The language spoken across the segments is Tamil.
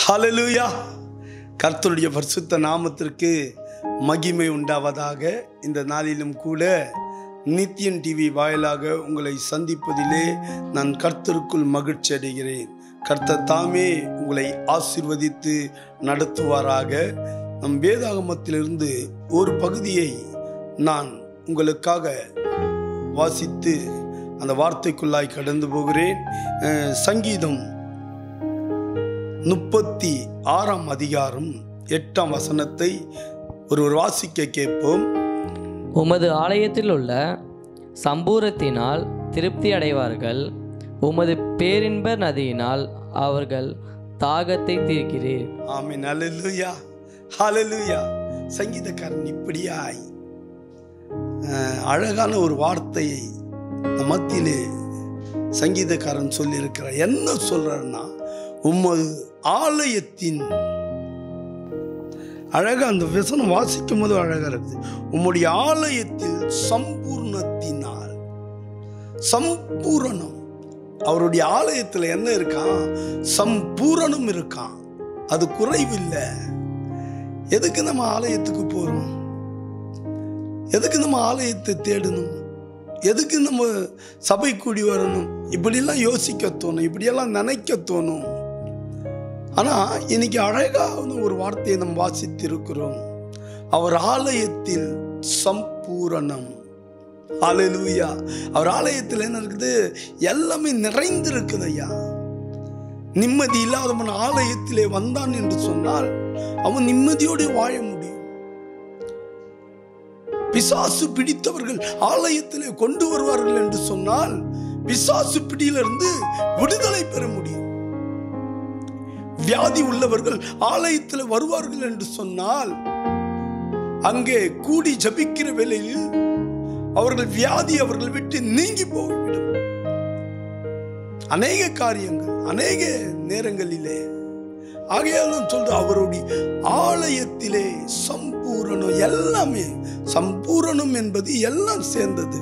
ஹalleluya கர்த்தருடைய பரிசுத்த நாமத்திற்கு மகிமை உண்டாவதாக இந்த நாளிலும் கூட நித்தியன் டிவி வாயிலாக உங்களை சந்திப்பதிலே நான் கர்த்தருக்குள் மகிழ்ச்சி அடைகிறேன் கர்த்தர் தாமே உங்களை ஆசிர்வதித்து நடத்துவாராக நம் வேதாகமத்திலிருந்து ஒரு பகுதியை நான் உங்களுக்காக வாசித்து அந்த வார்த்தைக்குள்ளாய் கடந்து போகிறேன் அஹ், சங்கீதம் முப்பத்தி ஆறாம் அதிகாரம் எட்டாம் வசனத்தை ஒருவர் வாசிக்க கேட்போம் உமது ஆலயத்தில் உள்ள சம்பூரத்தினால் திருப்தி அடைவார்கள் உமது பேரின்ப நதியினால் அவர்கள் தாகத்தை தீர்க்கிறீர் ஆமென் ஹalleluya ஹalleluya சங்கீதக்காரன் இப்படியாய் அஹ், அழகான ஒரு வார்த்தையை நம் மத்தியிலே சங்கீதக்காரன் சொல்லியிருக்கிறார் என்ன சொல்றாருன்னா உமது ஆலயத்தின் அழகா அந்த வசனம் வாசிக்கும் போது அழகா இருக்குது உம்முடைய ஆலயத்தில் சம்பூர்ணத்தினால் சம்பூரணம் அவருடைய ஆலயத்தில் என்ன இருக்கான் சம்பூரணம் இருக்கான் அது குறைவில்லை எதுக்கு நம்ம ஆலயத்துக்கு போறோம் எதுக்கு நம்ம ஆலயத்தை தேடணும் எதுக்கு நம்ம சபை கூடி வரணும் இப்படியெல்லாம் யோசிக்க தோணும் இப்படியெல்லாம் நினைக்க தோணும் ஆனா இன்னைக்கு அழகான ஒரு வார்த்தையை நம்ம வாசித்திருக்கிறோம் அவர் ஆலயத்தில் சம்பூரணம் ஹalleluya அவர் ஆலயத்தில் என்ன இருக்குது எல்லாமே நிறைந்திருக்குது ஐயா நிம்மதி இல்லாதவன் ஆலயத்திலே வந்தான் என்று சொன்னால் அவன் நிம்மதியோடு வாழ முடியும் பிசாசு பிடித்தவர்கள் ஆலயத்திலே கொண்டு வருவார்கள் என்று சொன்னால் பிசாசு பிடியிலிருந்து விடுதலை பெற முடியும் வியாதி உள்ளவர்கள் ஆலயத்தில் வருவார்கள் என்று சொன்னால் அங்கே கூடி ஜபிக்கிற வேளையில் அவர்கள் வியாதி அவர்கள் விட்டு நீங்கி போய்விடும் அநேக காரியங்கள் அநேக நேரங்களிலே ஆகையாலும் சொல்ற அவருடைய ஆலயத்திலே சம்பூரணம் எல்லாமே சம்பூரணம் என்பது எல்லாம் சேர்ந்தது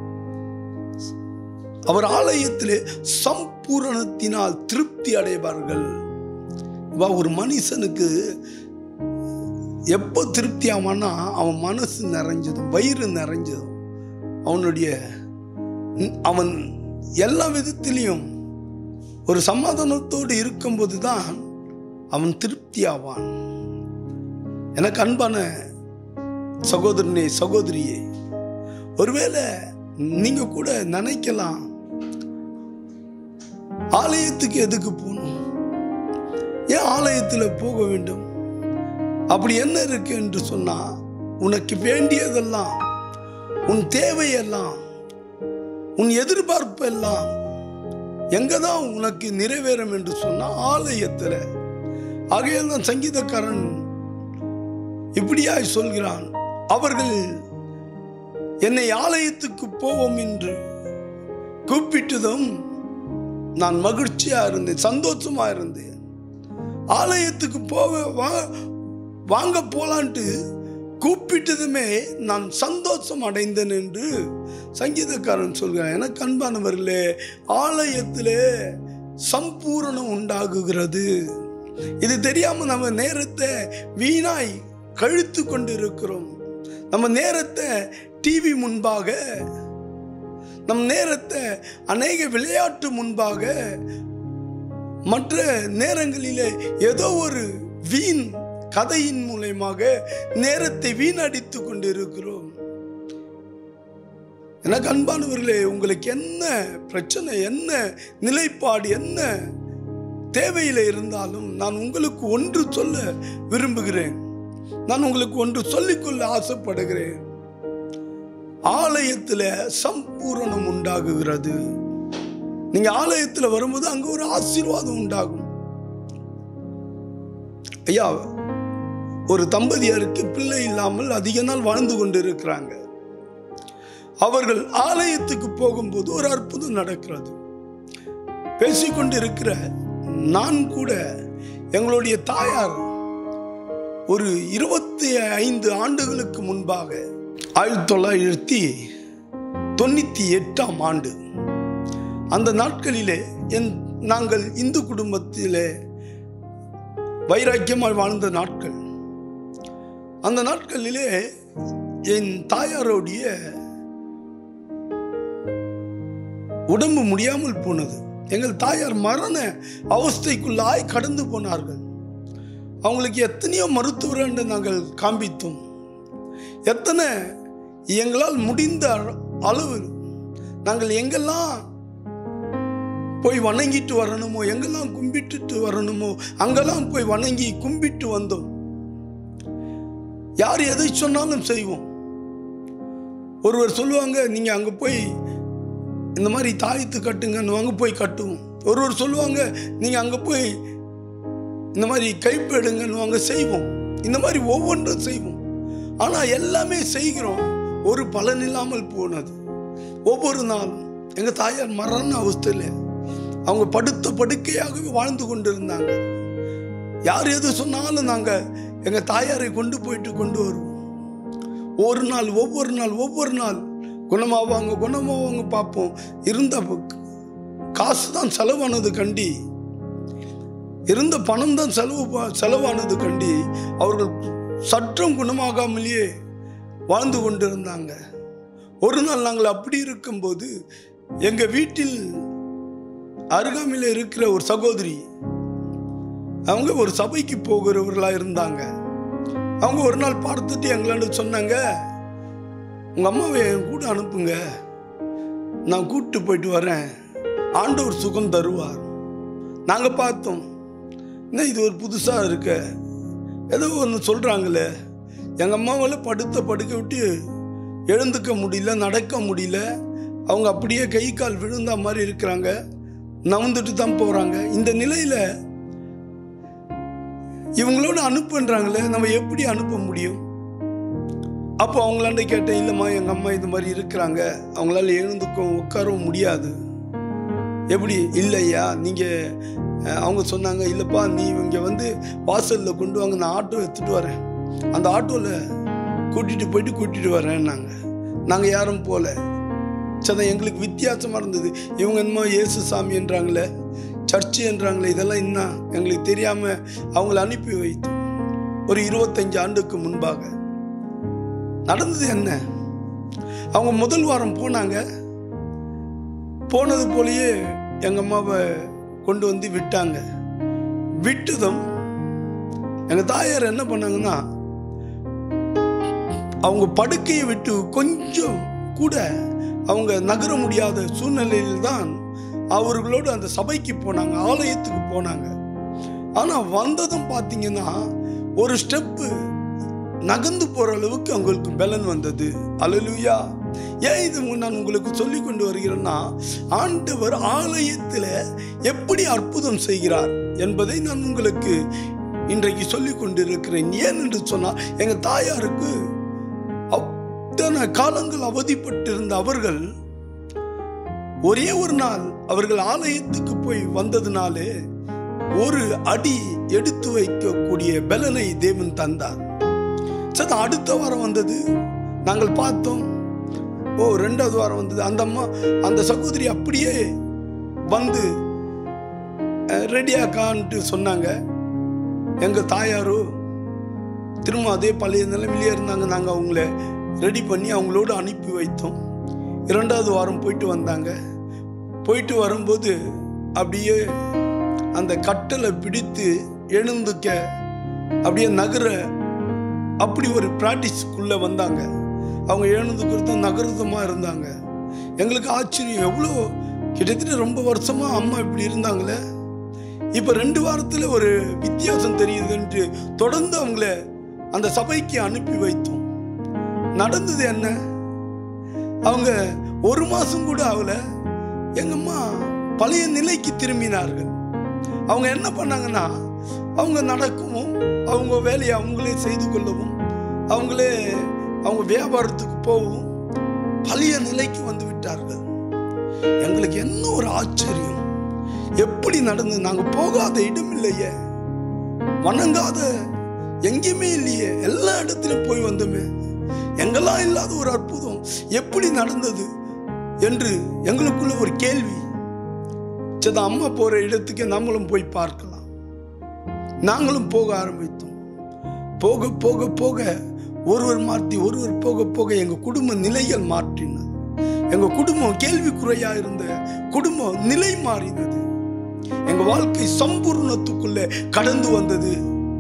அவர் ஆலயத்திலே சம்பூரணத்தினால் திருப்தி அடைவார்கள் வா ஒரு மனுஷனுக்கு எப்போ திருப்தி ஆவான்னா அவன் மனசு நிறைஞ்சதும் வயிறு நிறைஞ்சதும் அவனுடைய அவன் எல்லா விதத்திலையும் ஒரு சமாதானத்தோடு இருக்கும்போது தான் அவன் திருப்தி ஆவான் எனக்கு அன்பான சகோதரனே சகோதரியே ஒருவேளை நீங்க கூட நினைக்கலாம் ஆலயத்துக்கு எதுக்கு போகணும் ஏன் ஆலயத்தில் போக வேண்டும் அப்படி என்ன இருக்கு என்று சொன்னா உனக்கு வேண்டியதெல்லாம் உன் தேவையெல்லாம் உன் எதிர்பார்ப்பு எல்லாம் எங்க தான் உனக்கு நிறைவேறும் என்று சொன்னா ஆலயத்தில் ஆகையால் தான் சங்கீதக்காரன் இப்படியாய் சொல்கிறான் அவர்கள் என்னை ஆலயத்துக்கு போவோம் என்று கூப்பிட்டதும் நான் மகிழ்ச்சியா இருந்தேன் சந்தோஷமா இருந்தேன் ஆலயத்துக்கு போக வா- வாங்க போலான்ட்டு கூப்பிட்டதுமே நான் சந்தோஷம் அடைந்தேன் என்று சங்கீதக்காரன் சொல்கிறான் எனக்கு அன்பானவர்களே ஆலயத்திலே சம்பூரணம் உண்டாகுகிறது இது தெரியாம நம்ம நேரத்தை வீணாய் கழித்து கொண்டு இருக்கிறோம் நம்ம நேரத்தை டிவி முன்பாக நம் நேரத்தை அநேக விளையாட்டு முன்பாக மற்ற நேரங்களிலே ஏதோ ஒரு வீண் கதையின் மூலயமாக நேரத்தை வீணடித்து கொண்டு இருக்கிறோம் எனக்கு அன்பானவர்களே உங்களுக்கு என்ன பிரச்சனை என்ன நிலைப்பாடு என்ன தேவையில இருந்தாலும் நான் உங்களுக்கு ஒன்று சொல்ல விரும்புகிறேன் நான் உங்களுக்கு ஒன்று சொல்லிக்கொள்ள ஆசைப்படுகிறேன் ஆலயத்தில் சம்பூரணம் உண்டாகுகிறது நீங்க ஆலயத்துல வரும்போது அங்க ஒரு ஆசீர்வாதம் உண்டாகும் ஐயா ஒரு தம்பதியருக்கு பிள்ளை இல்லாமல் அதிக நாள் வாழ்ந்து கொண்டு இருக்கிறாங்க அவர்கள் ஆலயத்துக்கு போகும்போது ஒரு அற்புதம் நடக்கிறது பேசிக்கொண்டு இருக்கிற நான் கூட எங்களுடைய தாயார் ஒரு இருபத்தி ஐந்து ஆண்டுகளுக்கு முன்பாக ஆயிரத்தி தொள்ளாயிரத்தி தொண்ணூத்தி எட்டாம் ஆண்டு அந்த நாட்களிலே என் நாங்கள் இந்து குடும்பத்திலே வைராக்கியமாய் வாழ்ந்த நாட்கள் அந்த நாட்களிலே என் தாயாரோடைய உடம்பு முடியாமல் போனது எங்கள் தாயார் மரண அவஸ்தைக்குள்ளாய் கடந்து போனார்கள் அவங்களுக்கு எத்தனையோ மருத்துவரை நாங்கள் காண்பித்தோம் எத்தனை எங்களால் முடிந்த அளவு நாங்கள் எங்கெல்லாம் போய் வணங்கிட்டு வரணுமோ எங்கெல்லாம் கும்பிட்டுட்டு வரணுமோ அங்கெல்லாம் போய் வணங்கி கும்பிட்டு வந்தோம் யார் எதை சொன்னாலும் செய்வோம் ஒருவர் சொல்லுவாங்க நீங்க அங்க போய் இந்த மாதிரி தாயத்து கட்டுங்கன்னு வாங்க போய் கட்டுவோம் ஒருவர் சொல்லுவாங்க நீங்க அங்க போய் இந்த மாதிரி கைப்பெடுங்கன்னு வாங்க செய்வோம் இந்த மாதிரி ஒவ்வொன்றும் செய்வோம் ஆனா எல்லாமே செய்கிறோம் ஒரு பலன் இல்லாமல் போனது ஒவ்வொரு நாளும் எங்க தாயார் மரண அவஸ்தையில அவங்க படுத்த படுக்கையாகவே வாழ்ந்து கொண்டிருந்தாங்க யார் எது சொன்னாலும் நாங்க எங்க தாயாரை கொண்டு போயிட்டு கொண்டு வருவோம் ஒரு நாள் ஒவ்வொரு நாள் ஒவ்வொரு நாள் குணமாவாங்க குணமாவாங்க பார்ப்போம் இருந்த காசு தான் செலவானது கண்டி இருந்த பணம் தான் செலவு ப- செலவானது கண்டி அவர்கள் சற்றும் குணமாகாமலேயே வாழ்ந்து கொண்டிருந்தாங்க ஒரு நாள் நாங்கள் அப்படி இருக்கும்போது எங்க வீட்டில் அருகாமையில் இருக்கிற ஒரு சகோதரி அவங்க ஒரு சபைக்கு போகிறவர்களா இருந்தாங்க அவங்க ஒரு நாள் பார்த்துட்டு எங்களாண்ட சொன்னாங்க உங்க அம்மாவை என் கூட அனுப்புங்க நான் கூப்பிட்டு போயிட்டு வரேன் ஆண்டவர் சுகம் தருவார் நாங்க பார்த்தோம் என்ன இது ஒரு புதுசா இருக்க ஏதோ ஒன்று சொல்றாங்களே எங்க அம்மாவால் படுத்த படுக்க விட்டு எழுந்துக்க முடியல நடக்க முடியல அவங்க அப்படியே கை கால் விழுந்த மாதிரி இருக்கிறாங்க நவந்துட்டு தான் போறாங்க இந்த நிலையில இவங்களோட அனுப்புன்றாங்களே நம்ம எப்படி அனுப்ப முடியும் அப்போ அவங்களாண்ட கேட்டேன் இல்லைம்மா எங்கள் அம்மா இது மாதிரி இருக்கிறாங்க அவங்களால எழுந்துக்கும் உட்காரவும் முடியாது எப்படி இல்லையா நீங்கள் அவங்க சொன்னாங்க இல்லைப்பா நீ இங்கே வந்து வாசலில் கொண்டு வாங்க நான் ஆட்டோ எடுத்துகிட்டு வரேன் அந்த ஆட்டோவில் கூட்டிகிட்டு போயிட்டு கூட்டிகிட்டு வரேன்னாங்க நாங்கள் யாரும் போகல சரி எங்களுக்கு வித்தியாசமாக இருந்தது இவங்க என்னமோ இயேசு சாமி என்றாங்களே சர்ச்சு என்றாங்களே இதெல்லாம் இன்னும் எங்களுக்கு தெரியாமல் அவங்கள அனுப்பி வைத்தோம் ஒரு இருபத்தஞ்சு ஆண்டுக்கு முன்பாக நடந்தது என்ன அவங்க முதல் வாரம் போனாங்க போனது போலயே எங்க அம்மாவை கொண்டு வந்து விட்டாங்க விட்டதும் எங்க தாயார் என்ன பண்ணாங்கன்னா அவங்க படுக்கையை விட்டு கொஞ்சம் கூட அவங்க நகர முடியாத சூழ்நிலையில் தான் அவர்களோடு அந்த சபைக்கு போனாங்க ஆலயத்துக்கு போனாங்க ஆனா வந்ததும் பார்த்தீங்கன்னா ஒரு ஸ்டெப்பு நகர்ந்து போற அளவுக்கு அவங்களுக்கு பலன் வந்தது அலலுயா ஏன் இது நான் உங்களுக்கு சொல்லி கொண்டு வருகிறேன்னா ஆண்டவர் ஆலயத்தில் எப்படி அற்புதம் செய்கிறார் என்பதை நான் உங்களுக்கு இன்றைக்கு சொல்லி கொண்டிருக்கிறேன் ஏன் என்று சொன்னால் எங்க தாயாருக்கு அத்தனை காலங்கள் அவதிப்பட்டிருந்த அவர்கள் ஒரே ஒரு நாள் அவர்கள் ஆலயத்துக்கு போய் வந்ததுனாலே ஒரு அடி எடுத்து வைக்கக்கூடிய பலனை தேவன் தந்தார் சரி அடுத்த வாரம் வந்தது நாங்கள் பார்த்தோம் ஓ ரெண்டாவது வாரம் வந்தது அந்த அம்மா அந்த சகோதரி அப்படியே வந்து ரெடியாக்கான்ட்டு சொன்னாங்க எங்க தாயாரோ திரும்ப அதே பழைய நிலைமையிலே இருந்தாங்க நாங்கள் அவங்கள ரெடி பண்ணி அவங்களோட அனுப்பி வைத்தோம் இரண்டாவது வாரம் போயிட்டு வந்தாங்க போயிட்டு வரும்போது அப்படியே அந்த கட்டளை பிடித்து எழுந்துக்க அப்படியே நகர அப்படி ஒரு ப்ராக்டிஸ்க்குள்ளே வந்தாங்க அவங்க எழுந்துக்கிறதும் நகரதுமாக இருந்தாங்க எங்களுக்கு ஆச்சரியம் எவ்வளோ கிட்டத்தட்ட ரொம்ப வருஷமாக அம்மா இப்படி இருந்தாங்களே இப்போ ரெண்டு வாரத்தில் ஒரு வித்தியாசம் தெரியுதுன்ட்டு தொடர்ந்து அவங்கள அந்த சபைக்கு அனுப்பி வைத்தோம் நடந்தது என்ன அவங்க ஒரு மாதம் கூட ஆகல எங்க அம்மா பழைய நிலைக்கு திரும்பினார்கள் அவங்க என்ன பண்ணாங்கன்னா அவங்க நடக்கவும் அவங்க வேலையை அவங்களே செய்து கொள்ளவும் அவங்களே அவங்க வியாபாரத்துக்கு போகவும் பழைய நிலைக்கு வந்து விட்டார்கள் எங்களுக்கு என்ன ஒரு ஆச்சரியம் எப்படி நடந்து நாங்க போகாத இடம் இல்லையே வணங்காத எங்கேயுமே இல்லையே எல்லா இடத்திலும் போய் வந்தோமே எங்கெல்லாம் இல்லாத ஒரு அற்புதம் எப்படி நடந்தது என்று எங்களுக்குள்ள ஒரு கேள்வி சரி அம்மா போற இடத்துக்கு நம்மளும் போய் பார்க்கலாம் நாங்களும் போக ஆரம்பித்தோம் போக போக போக ஒருவர் மாற்றி ஒருவர் போக போக எங்க குடும்ப நிலைகள் மாற்றினது எங்க குடும்பம் கேள்விக்குறையா இருந்த குடும்பம் நிலை மாறினது எங்க வாழ்க்கை சம்பூர்ணத்துக்குள்ள கடந்து வந்தது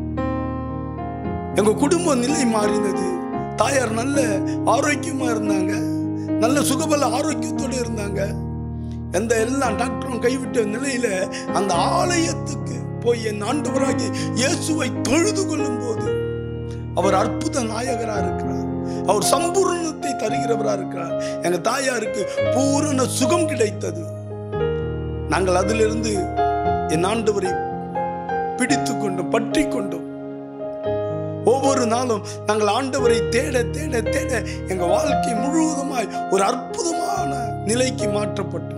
எங்க குடும்ப நிலை மாறினது தாயார் நல்ல ஆரோக்கியமா இருந்தாங்க நல்ல சுகபல ஆரோக்கியத்தோடு இருந்தாங்க எந்த எல்லாம் டாக்டரும் கைவிட்ட நிலையில அந்த ஆலயத்துக்கு போய் என் ஆண்டவராகி இயேசுவை தொழுது கொள்ளும் போது அவர் அற்புத நாயகரா இருக்கிறார் அவர் சம்பூர்ணத்தை தருகிறவரா இருக்கிறார் எங்க தாயாருக்கு பூரண சுகம் கிடைத்தது நாங்கள் அதிலிருந்து என் ஆண்டவரை பிடித்து கொண்டோம் பற்றி கொண்டோம் ஒவ்வொரு நாளும் நாங்கள் ஆண்டவரை தேட தேட தேட எங்க வாழ்க்கை முழுவதுமாய் ஒரு அற்புதமான நிலைக்கு மாற்றப்பட்டோம்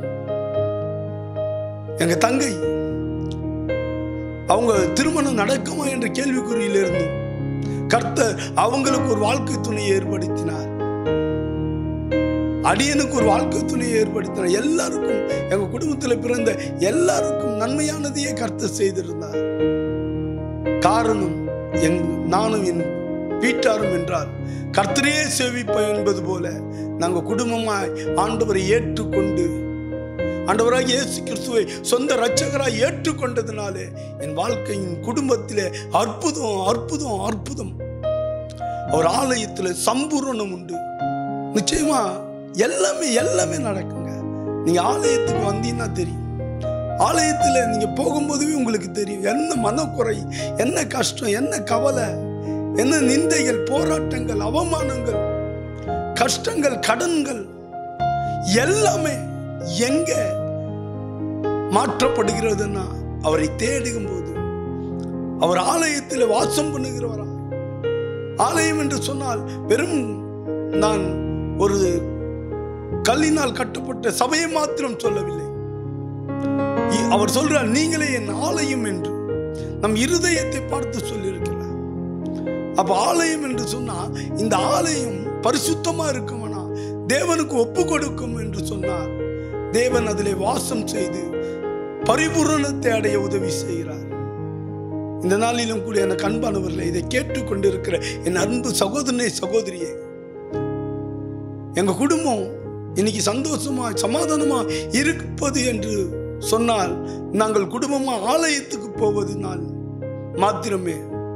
எங்க தங்கை அவங்க திருமணம் நடக்குமா என்ற கேள்விக்குறியில் இருந்தும் கர்த்தர் அவங்களுக்கு ஒரு வாழ்க்கை துணையை ஏற்படுத்தினார் அடியனுக்கு ஒரு வாழ்க்கை துணையை ஏற்படுத்தினார் எல்லாருக்கும் எங்க குடும்பத்தில் பிறந்த எல்லாருக்கும் நன்மையானதையே கர்த்தர் செய்திருந்தார் காரணம் என் நானும் என் வீட்டாரும் என்றால் கர்த்தரையே சேவிப்போம் என்பது போல நாங்கள் குடும்பமாய் ஆண்டவரை ஏற்றுக்கொண்டு ஆண்டவராக இயேசு கிறிஸ்துவை சொந்த இரட்சகராய் ஏற்றுக்கொண்டதுனாலே என் வாழ்க்கையின் குடும்பத்திலே அற்புதம் அற்புதம் அற்புதம் அவர் ஆலயத்தில் சம்பூரணம் உண்டு நிச்சயமா எல்லாமே எல்லாமே நடக்குங்க நீங்க ஆலயத்துக்கு வந்தீங்கன்னா தெரியும் ஆலயத்தில் நீங்க போகும்போதுவே உங்களுக்கு தெரியும் என்ன மனக்குறை என்ன கஷ்டம் என்ன கவலை என்ன நிந்தைகள் போராட்டங்கள் அவமானங்கள் கஷ்டங்கள் கடன்கள் எல்லாமே எங்க மாற்றப்படுகிறதுன்னா அவரை தேடுகும் போது அவர் ஆலயத்தில் வாசம் பண்ணுகிறவரா ஆலயம் என்று சொன்னால் வெறும் நான் ஒரு கல்லினால் கட்டப்பட்ட சபையை மாத்திரம் சொல்லவில்லை இ- அவர் சொல்றார் நீங்களே என் ஆலயம் என்று நம் இருதயத்தை பார்த்து சொல்லியிருக்கிறார் அப்ப ஆலயம் என்று சொன்னா இந்த ஆலயம் பரிசுத்தமா இருக்குமானா தேவனுக்கு ஒப்பு கொடுக்கும் என்று சொன்னார் தேவன் அதிலே வாசம் செய்து பரிபூரணத்தை அடைய உதவி செய்கிறார் இந்த நாளிலும் கூட எனக்கு அன்பானவர்களே இதை கேட்டுக்கொண்டிருக்கிற என் அன்பு சகோதரனே சகோதரியே எங்க குடும்பம் இன்னைக்கு சந்தோஷமா சமாதானமா இருப்பது என்று சொன்னால் நாங்கள் குடும்பமா ஆலயத்துக்கு போவதனால் மாத்திரமே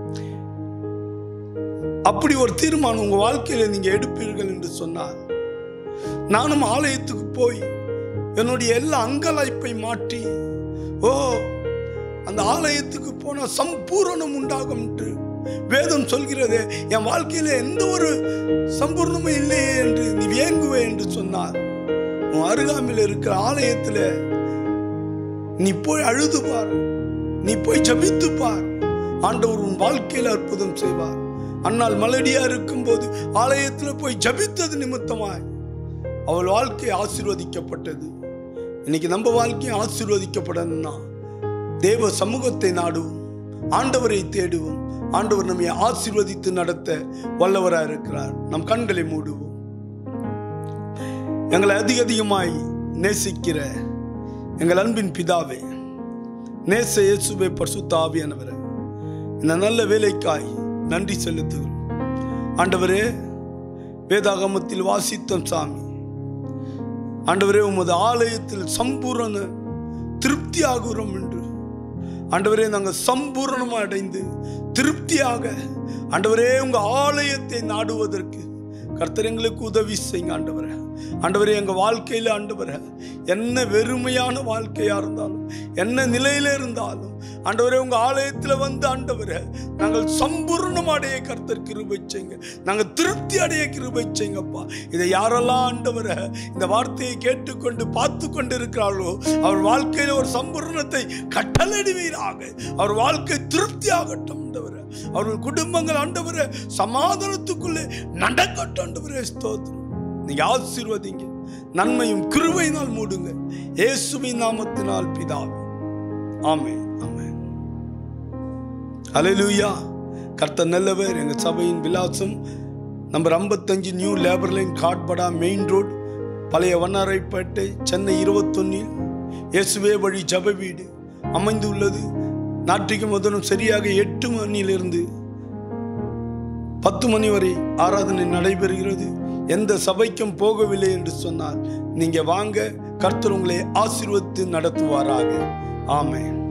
அப்படி ஒரு தீர்மானம் உங்க வாழ்க்கையில நீங்க எடுப்பீர்கள் என்று சொன்னால் நானும் ஆலயத்துக்கு போய் என்னுடைய எல்லா அங்கலாய்ப்பை மாற்றி ஓ அந்த ஆலயத்துக்கு போன சம்பூரணம் உண்டாகும் என்று வேதம் சொல்கிறது என் வாழ்க்கையில எந்த ஒரு சம்பூர்ணமும் இல்லையே என்று நீ வியங்குவே என்று சொன்னார் உன் அருகாமையில் இருக்கிற ஆலயத்துல நீ போய் அழுது பார் நீ போய் ஜபித்து பார் ஆண்டவர் உன் வாழ்க்கையில் அற்புதம் செய்வார் அன்னால் மலடியா இருக்கும்போது ஆலயத்துல போய் ஜபித்தது நிமித்தமாய் அவள் வாழ்க்கை ஆசீர்வதிக்கப்பட்டது இன்னைக்கு நம்ம வாழ்க்கையும் ஆசீர்வதிக்கப்படணும்னா தேவ சமூகத்தை நாடுவோம் ஆண்டவரை தேடுவோம் ஆண்டவர் நம்மை ஆசீர்வதித்து நடத்த வல்லவராக இருக்கிறார் நம் கண்களை மூடுவோம் எங்களை அதிக அதிகமாய் நேசிக்கிற எங்கள் அன்பின் பிதாவே நேச இயேசுவே பரிசுத்த ஆவியானவரே இந்த நல்ல வேலைக்காய் நன்றி செலுத்துகிறோம் ஆண்டவரே வேதாகமத்தில் வாசித்தோம் சாமி ஆண்டவரே உமது ஆலயத்தில் சம்பூரண திருப்தி ஆகுறோம் என்று ஆண்டவரே நாங்கள் சம்பூரணமாக அடைந்து திருப்தியாக ஆண்டவரே உங்க ஆலயத்தை நாடுவதற்கு கர்த்தர் எங்களுக்கு உதவி செய்யுங்க ஆண்டவரே ஆண்டவரே எங்க வாழ்க்கையில ஆண்டவரே என்ன வெறுமையான வாழ்க்கையா இருந்தாலும் என்ன நிலையில இருந்தாலும் ஆண்டவரே உங்க ஆலயத்துல வந்து ஆண்டவரே நாங்கள் சம்பூர்ணம் அடைய கர்த்தர் கிருபை செய்யுங்க நாங்கள் திருப்தி அடைய கிருபை செய்யுங்கப்பா இதை யாரெல்லாம் ஆண்டவரே இந்த வார்த்தையை கேட்டுக்கொண்டு பார்த்து கொண்டு இருக்கிறார்களோ அவர் வாழ்க்கையில ஒரு சம்பூர்ணத்தை கட்டளடுவீராக அவர் வாழ்க்கை திருப்தி ஆகட்டும் ஆண்டவரே அவர்கள் குடும்பங்கள் ஆண்டவரே சமாதானத்துக்குள்ளே நடக்கட்டும் ஆண்டவரே ஸ்தோத்திரம் நீங்க ஆசீர்வதிங்க நன்மையும் கிருபையினால் மூடுங்க இயேசுவின் நாமத்தினால் பிதாவே ஆமென் ஆமென் ஹalleluya கர்த்தர் நல்லவர் எங்க சபையின் விலாசம் நம்பர் 55 நியூ லேபர் லைன் காட்படா மெயின் ரோட் பழைய வண்ணாரைப்பேட்டை சென்னை இருபத்தொன்னில் இயேசுவே வழி ஜப வீடு அமைந்துள்ளது ஞாயிற்றுக்கு முதலும் சரியாக எட்டு மணியிலிருந்து பத்து மணி வரை ஆராதனை நடைபெறுகிறது எந்த சபைக்கும் போகவில்லை என்று சொன்னால் நீங்க வாங்க கர்த்தர் உங்களை ஆசீர்வதித்து நடத்துவாராக ஆமென்